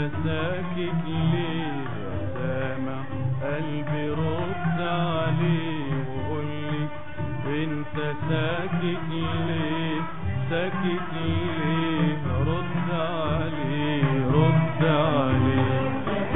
ساكت ليه يا سامع قلبي رد عليه وقولي انت ساكت ليه ساكت ليه رد عليه رد عليه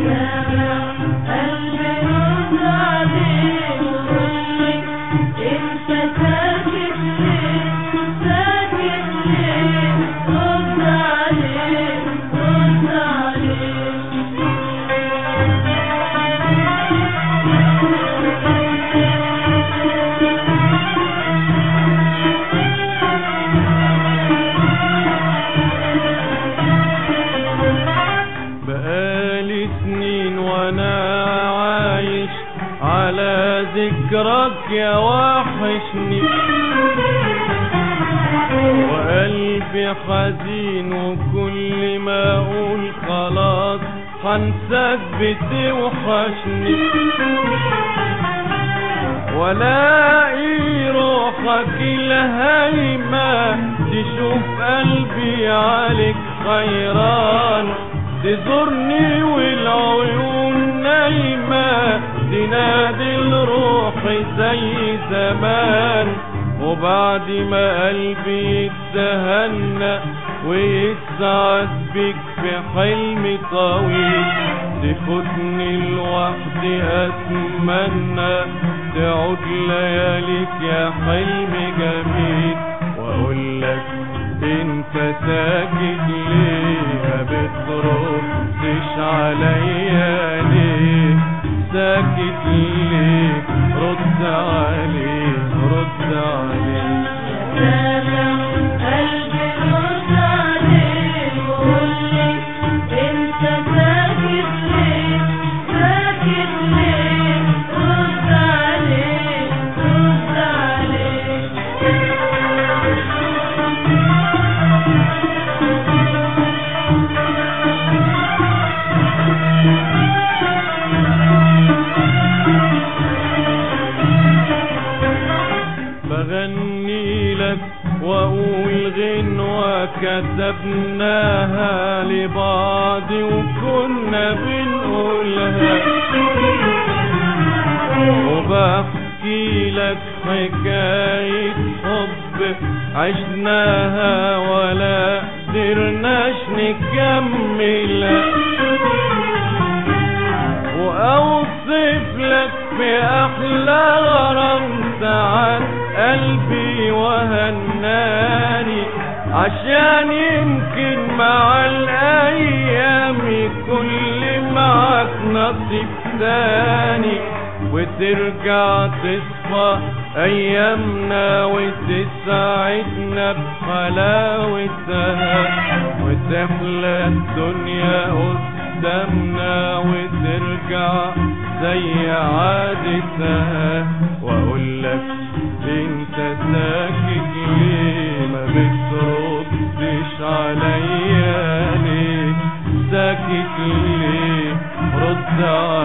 بقالي سنين وانا عايش على ذكرك يا وحشني وقلبي حزين وكل ما اقول خلاص هنساك بتوحشني ولاقي روحك الهيمة تشوف قلبي عليك خيران تزورني والعيون نايمة تنادي الروح زي زمان وبعد ما قلبي يتهنى ويسعد بيك في حلم طويل تفوتني لوحدي اتمنى تعود لياليك يا حلم جميل واقول لك انت ساكت ليه ما بتردش عليا ليه ساكت ليه رد عليه رد عليه بغني لك واقول غنوة كتبناها لبعض وكنا بنقولها وبحكي لك حكاية حب عشناها ولا قدرناش نكملها واوصف لك باحلى غرام ساعات قلبي وهناني عشان يمكن مع الايام كل معك نصيب تاني وترجع تصفى ايامنا وتسعدنا بحلاوتها وتحلى الدنيا قدامنا وترجع زي عادتها واقول لك انت ساكت ليه ما بتردش عليا ليه ساكت ليه رد